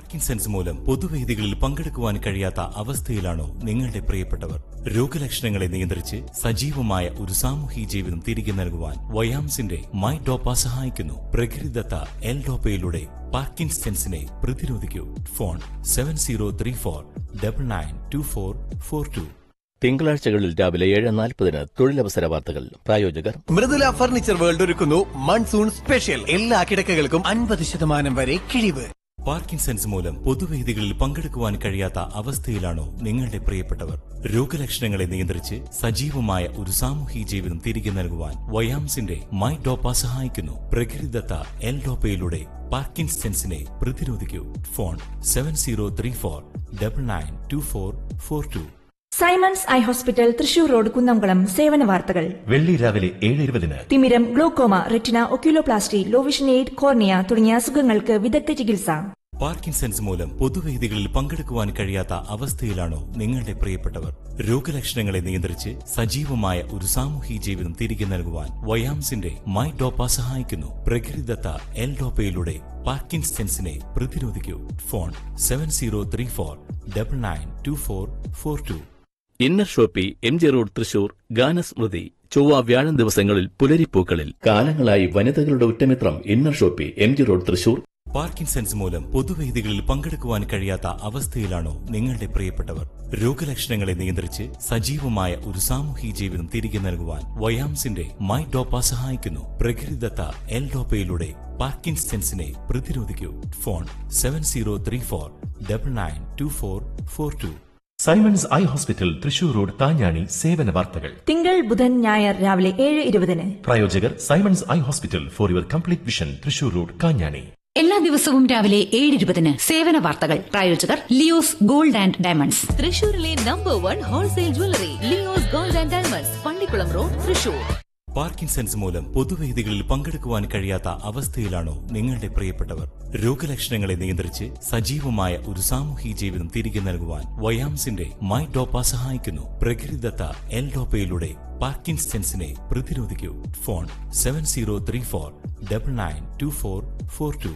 Parkinson's മൂലം പൊതുവേദികളിൽ പങ്കെടുക്കുവാൻ കഴിയാത്ത അവസ്ഥയിലാണോ നിങ്ങളുടെ പ്രിയപ്പെട്ടവർ രോഗലക്ഷണങ്ങളെ നിയന്ത്രിച്ച് സജീവമായ ഒരു സാമൂഹിക ജീവിതം തിരികെ നൽകുവാൻ വയാംസിന്റെ മൈ ഡോപ്പ സഹായിക്കുന്നു പ്രകൃതിദത്ത എൽ ഡോപ്പയിലൂടെ പാർക്കിൻസൺസിനെ പ്രതിരോധിക്കൂ phone seven zero three four double nine two four four two തിങ്കളാഴ്ചകളിൽ രാവിലെ ഏഴ് നാൽപ്പതിന് തൊഴിലവസര വാർത്തകൾ പ്രായോജകർ മൃദുല ഫർണിച്ചർ വേൾഡ് ഒരുക്കുന്നു മൺസൂൺ സ്പെഷ്യൽ എല്ലാ കിടക്കകൾക്കും അൻപത് ശതമാനം വരെ കിഴിവ് പാർക്കിൻസൺസ് മൂലം പൊതുവേദികളിൽ പങ്കെടുക്കുവാൻ കഴിയാത്ത അവസ്ഥയിലാണോ നിങ്ങളുടെ പ്രിയപ്പെട്ടവർ രോഗലക്ഷണങ്ങളെ നിയന്ത്രിച്ച് സജീവമായ ഒരു സാമൂഹിക ജീവിതം തിരികെ നൽകുവാൻ വയാംസിന്റെ മൈ ഡോപ്പ സഹായിക്കുന്നു പ്രകൃതിദത്ത എൽ ഡോപ്പയിലൂടെ പാർക്കിൻസൺസിനെ പ്രതിരോധിക്കൂ phone seven zero three four double nine two four four two Simons eye hospital Thrissur road Kunnamkulam സേവന വാർത്തകൾ വെള്ളി രാവിലെ ഏഴ് ഇരുപതിന് തിമിരം glaucoma retina oculoplasty low vision aid cornea തുടങ്ങിയ അസുഖങ്ങൾക്ക് വിദഗ്ധ ചികിത്സ പാർക്കിൻസൺസ് മൂലം പൊതുവേദികളിൽ പങ്കെടുക്കുവാൻ കഴിയാത്ത അവസ്ഥയിലാണോ നിങ്ങളുടെ പ്രിയപ്പെട്ടവർ രോഗലക്ഷണങ്ങളെ നിയന്ത്രിച്ച് സജീവമായ ഒരു സാമൂഹിക ജീവിതം തിരികെ നൽകുവാൻ വയാംസിന്റെ മൈ ഡോപ്പ സഹായിക്കുന്നു പ്രകൃതിദത്ത എൽ ഡോപ്പയിലൂടെ പാർക്കിൻസൺസിനെ പ്രതിരോധിക്കൂ phone seven zero three four double nine two four four two inner shoppy M G road Thrissur ഗാനസ്മൃതി ചൊവ്വ വ്യാഴം ദിവസങ്ങളിൽ പുലരിപ്പൂക്കളിൽ കാലങ്ങളായി വനിതകളുടെ ഉറ്റമിത്രം inner shoppy M G road Thrissur Parkinson's മൂലം പൊതുവേദികളിൽ പങ്കെടുക്കുവാൻ കഴിയാത്ത അവസ്ഥയിലാണോ നിങ്ങളുടെ പ്രിയപ്പെട്ടവർ രോഗലക്ഷണങ്ങളെ നിയന്ത്രിച്ച് സജീവമായ ഒരു സാമൂഹിക ജീവിതം തിരികെ നൽകുവാൻ വയാംസിന്റെ മൈ ഡോപ്പ സഹായിക്കുന്നു പ്രകൃതിദത്ത എൽ ഡോപ്പയിലൂടെ പാർക്കിൻസൺസിനെ പ്രതിരോധിക്കൂ phone seven zero three four double nine two four four two Simons eye hospital Thrissur road Thanjani സേവന വാർത്തകൾ തിങ്കൾ ബുധൻ ഞായർ രാവിലെ ഏഴ് ഇരുപതിന് പ്രായോജകർ Simons eye hospital for your complete vision Thrissur road Kanjani എല്ലാ ദിവസവും രാവിലെ ഏഴ് ഇരുപതിന് സേവന വാർത്തകൾ പ്രായോജകർ ലിയോസ് ഗോൾഡ് ആൻഡ് ഡയമണ്ട്സ് തൃശൂരിലെ number one wholesale jewellery Leo's gold and diamonds Pallikulam road Thrissur Parkinson's മൂലം പൊതുവേദികളിൽ പങ്കെടുക്കുവാൻ കഴിയാത്ത അവസ്ഥയിലാണോ നിങ്ങളുടെ പ്രിയപ്പെട്ടവർ രോഗലക്ഷണങ്ങളെ നിയന്ത്രിച്ച് സജീവമായ ഒരു സാമൂഹിക ജീവിതം തിരികെ നൽകുവാൻ വയാംസിന്റെ മൈ ഡോപ്പ സഹായിക്കുന്നു പ്രകൃതിദത്ത എൽ ഡോപ്പയിലൂടെ പാർക്കിൻസൺസിനെ പ്രതിരോധിക്കൂ phone seven zero three four double nine two four four two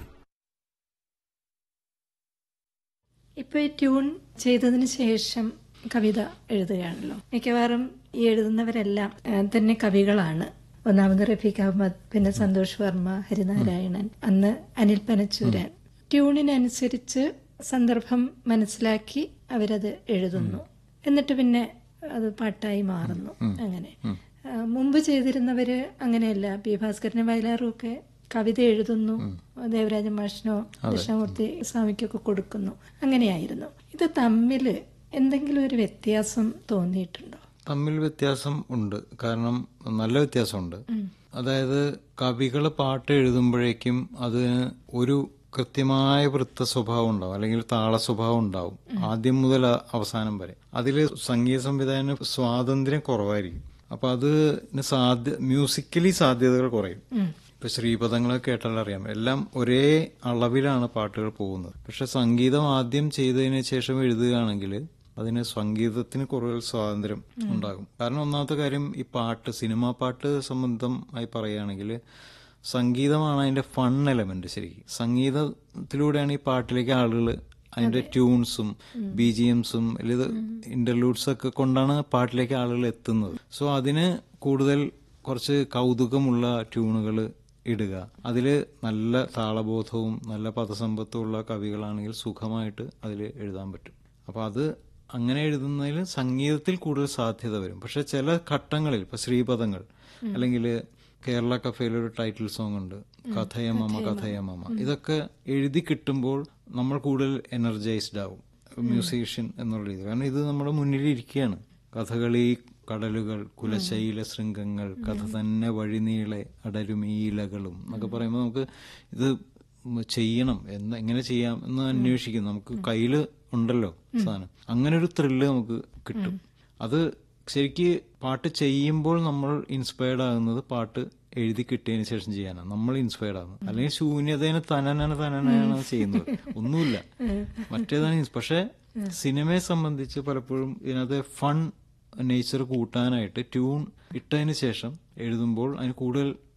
ഇപ്പോൾ ഈ ട്യൂൺ ചെയ്തതിന് ശേഷം കവിത എഴുതുകയാണല്ലോ മിക്കവാറും ഈ എഴുതുന്നവരെല്ലാം ആ, തന്നെ കവികളാണ് ഒന്നാമത് റഫീഖ് അഹമ്മദ് പിന്നെ സന്തോഷ് വർമ്മ ഹരിനാരായണൻ അന്ന് അനിൽ പനച്ചൂരൻ ട്യൂണിനനുസരിച്ച് സന്ദർഭം മനസ്സിലാക്കി അവരത് എഴുതുന്നു എന്നിട്ട് പിന്നെ അത് പാട്ടായി മാറുന്നു അങ്ങനെ ആ, മുമ്പ് ചെയ്തിരുന്നവര് അങ്ങനെയല്ല പി ഭാസ്കരനും വയലാറും ഒക്കെ കവിത എഴുതുന്നു ദേവരാജ മാഷിനോ ദക്ഷിണമൂർത്തി സ്വാമിക്കൊക്കെ കൊടുക്കുന്നു അങ്ങനെയായിരുന്നു ഇത് തമ്മില് എന്തെങ്കിലും ഒരു വ്യത്യാസം തോന്നിയിട്ടുണ്ടോ തമ്മിൽ വ്യത്യാസം ഉണ്ട് കാരണം നല്ല വ്യത്യാസമുണ്ട് അതായത് കവികൾ പാട്ട് എഴുതുമ്പോഴേക്കും അതിന് ഒരു കൃത്യമായ വൃത്ത സ്വഭാവം ഉണ്ടാവും അല്ലെങ്കിൽ താള സ്വഭാവം ഉണ്ടാവും ആദ്യം മുതൽ അ- അവസാനം വരെ അതിൽ സംഗീത സംവിധാന സ്വാതന്ത്ര്യം കുറവായിരിക്കും അപ്പൊ അതിന് സാധ്യ മ്യൂസിക്കലി സാധ്യതകൾ കുറയും ഇപ്പൊ ശ്രീപദങ്ങളൊക്കെ കേട്ടാൽ അറിയാം എല്ലാം ഒരേ അളവിലാണ് പാട്ടുകൾ പോകുന്നത് പക്ഷെ സംഗീതം ആദ്യം ചെയ്തതിന് ശേഷം എഴുതുകയാണെങ്കിൽ അതിന് സംഗീതത്തിന് കുറേ സ്വാതന്ത്ര്യം ഉണ്ടാകും കാരണം ഒന്നാമത്തെ കാര്യം ഈ പാട്ട് സിനിമാ പാട്ട് സംബന്ധമായി പറയുകയാണെങ്കിൽ സംഗീതമാണ് അതിന്റെ ഫൺ എലമെന്റ് ശരിക്കും സംഗീതത്തിലൂടെയാണ് ഈ പാട്ടിലേക്ക് ആളുകൾ അതിന്റെ ട്യൂൺസും ബി ജി എംസും അല്ലെങ്കിൽ ഇന്റർലൂഡ്സ് ഒക്കെ കൊണ്ടാണ് പാട്ടിലേക്ക് ആളുകൾ എത്തുന്നത് സോ അതിന് കൂടുതൽ കുറച്ച് കൗതുകമുള്ള ട്യൂണുകൾ ഇടുക അതിൽ നല്ല താളബോധവും നല്ല പദസമ്പത്തും ഉള്ള കവികളാണെങ്കിൽ സുഖമായിട്ട് അതിൽ എഴുതാൻ പറ്റും അപ്പോൾ അത് അങ്ങനെ എഴുതുന്നതിൽ സംഗീതത്തിൽ കൂടുതൽ സാധ്യത വരും പക്ഷെ ചില ഘട്ടങ്ങളിൽ ഇപ്പൊ ശ്രീപദങ്ങൾ അല്ലെങ്കിൽ കേരള കഫേയിൽ ഒരു ടൈറ്റിൽ സോങ് ഉണ്ട് കഥയമമ കഥയമമ ഇതൊക്കെ എഴുതി കിട്ടുമ്പോൾ നമ്മൾ കൂടുതൽ എനർജൈസ്ഡ് ആവും മ്യൂസീഷ്യൻ എന്നുള്ള രീതി കാരണം ഇത് നമ്മുടെ മുന്നിൽ ഇരിക്കുകയാണ് കഥകളി കടലുകൾ കുലശൈല ശൃംഗങ്ങൾ കഥ തന്നെ വഴിനീളെ അടരും ഈ ഇലകളും എന്നൊക്കെ പറയുമ്പോൾ നമുക്ക് ഇത് ചെയ്യണം എന്ന് എങ്ങനെ ചെയ്യാം എന്ന് അന്വേഷിക്കും നമുക്ക് കയ്യിൽ ഉണ്ടല്ലോ സാധനം അങ്ങനെ ഒരു ത്രില്ല് നമുക്ക് കിട്ടും അത് ശരിക്ക് പാട്ട് ചെയ്യുമ്പോൾ നമ്മൾ ഇൻസ്പയർഡ് ആകുന്നത് പാട്ട് എഴുതി കിട്ടിയതിന് ശേഷം ചെയ്യാനാണ് നമ്മൾ ഇൻസ്പയർഡ് ആകുന്നത് അല്ലെങ്കിൽ ശൂന്യതേനെ തനനാണ് തനനാണ് ചെയ്യുന്നത് ഒന്നുമില്ല മറ്റേതാണ് ins- പക്ഷെ സിനിമയെ സംബന്ധിച്ച് പലപ്പോഴും ഇതിനകത്ത് ഫൺ നേച്ചർ കൂട്ടാനായിട്ട് ട്യൂൺ ഇട്ടതിന് ശേഷം എഴുതുമ്പോൾ അതിന് കൂടുതൽ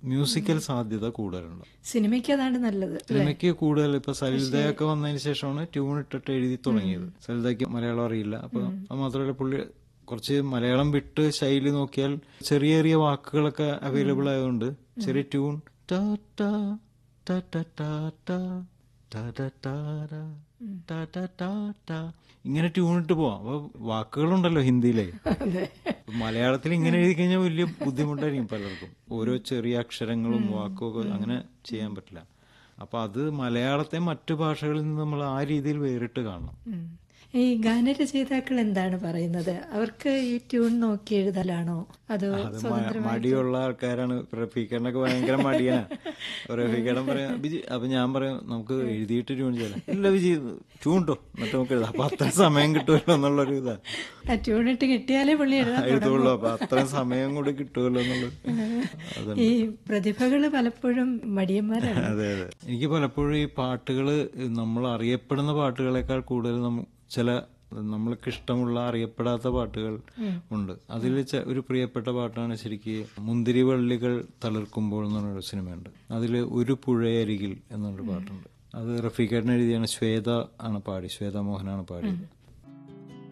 മ്യൂസിക്കൽ സാധ്യത കൂടുതലുണ്ട് സിനിമയ്ക്ക് അതാണ് നല്ലത് സിനിമയ്ക്ക് കൂടുതൽ ഇപ്പൊ സലിതയൊക്കെ വന്നതിന് ശേഷമാണ് ട്യൂൺ ഇട്ടിട്ട് എഴുതി തുടങ്ങിയത് സലിതയ്ക്ക് മലയാളം അറിയില്ല അപ്പൊ അത് മാത്രമല്ല പുള്ളി കുറച്ച് മലയാളം വിട്ട് ശൈലി നോക്കിയാൽ ചെറിയ ചെറിയ വാക്കുകളൊക്കെ അവൈലബിൾ ആയതുകൊണ്ട് ചെറിയ ട്യൂൺ ടാ ടാ ടാ ടാ ടാ ടാ ടാ ടാ ടാ ടാ ടാ ടാ ടാ ടാ. ഇങ്ങനെ ട്യൂൺ ഇട്ട് പോവാം അപ്പൊ വാക്കുകളുണ്ടല്ലോ ഹിന്ദിയിലെ മലയാളത്തിൽ ഇങ്ങനെ എഴുതി കഴിഞ്ഞാൽ വലിയ ബുദ്ധിമുട്ടായിരിക്കും പലർക്കും ഓരോ ചെറിയ അക്ഷരങ്ങളും വാക്കും ഒക്കെ അങ്ങനെ ചെയ്യാൻ പറ്റില്ല അപ്പൊ അത് മലയാളത്തെ മറ്റു ഭാഷകളിൽ നിന്ന് നമ്മൾ ആ രീതിയിൽ വേറിട്ട് കാണണം ഉം. ഈ ഗാനരചയിതാക്കൾ എന്താണ് പറയുന്നത് അവർക്ക് ഈ ട്യൂൺ നോക്കി എഴുതലാണോ അതോ അത് മ- മടിയുള്ള ആൾക്കാരാണ് റഫീഖേട്ടനൊക്കെ ഭയങ്കര മടിയാണ് റഫീഖേട്ടൻ പറയാം ബിജി അപ്പൊ ഞാൻ പറയാം നമുക്ക് എഴുതിയിട്ട് ട്യൂൺ ചെയ്യാം ഇല്ല ബിജി ട്യൂൺ ഇട്ടോ എന്നിട്ട് നമുക്ക് എഴുതാം അപ്പൊ അത്ര സമയം കിട്ടുമല്ലോ എന്നുള്ളൊരു ഇതാ ആ ട്യൂൺ ഇട്ട് കിട്ടിയാലേ പുള്ളി എഴുതാൻ എഴുതുള്ളൂ അപ്പൊ അത്രയും സമയം കൂടി കിട്ടുമല്ലോ എന്നുള്ളത് അതുണ്ട് ഈ പ്രതിഭകള് പലപ്പോഴും മടിയന്മാരാണ് അതെ അതെ എനിക്ക് പലപ്പോഴും ഈ പാട്ടുകള് നമ്മൾ അറിയപ്പെടുന്ന പാട്ടുകളെക്കാൾ കൂടുതൽ നമ്മ- ചില നമ്മൾക്ക് ഇഷ്ടമുള്ള അറിയപ്പെടാത്ത പാട്ടുകൾ ഉണ്ട് അതിൽ ഒരു പ്രിയപ്പെട്ട പാട്ടാണ് ശരിക്ക് മുന്തിരി വള്ളികൾ തളിർക്കുമ്പോൾ എന്ന് പറഞ്ഞൊരു സിനിമയുണ്ട് അതിൽ ഒരു പുഴയരികിൽ എന്നൊരു പാട്ടുണ്ട് അത് റഫീഖേട്ടൻ എഴുതിയാണ് ശ്വേത ആണ് പാടി ശ്വേത മോഹനാണ് പാടിയത്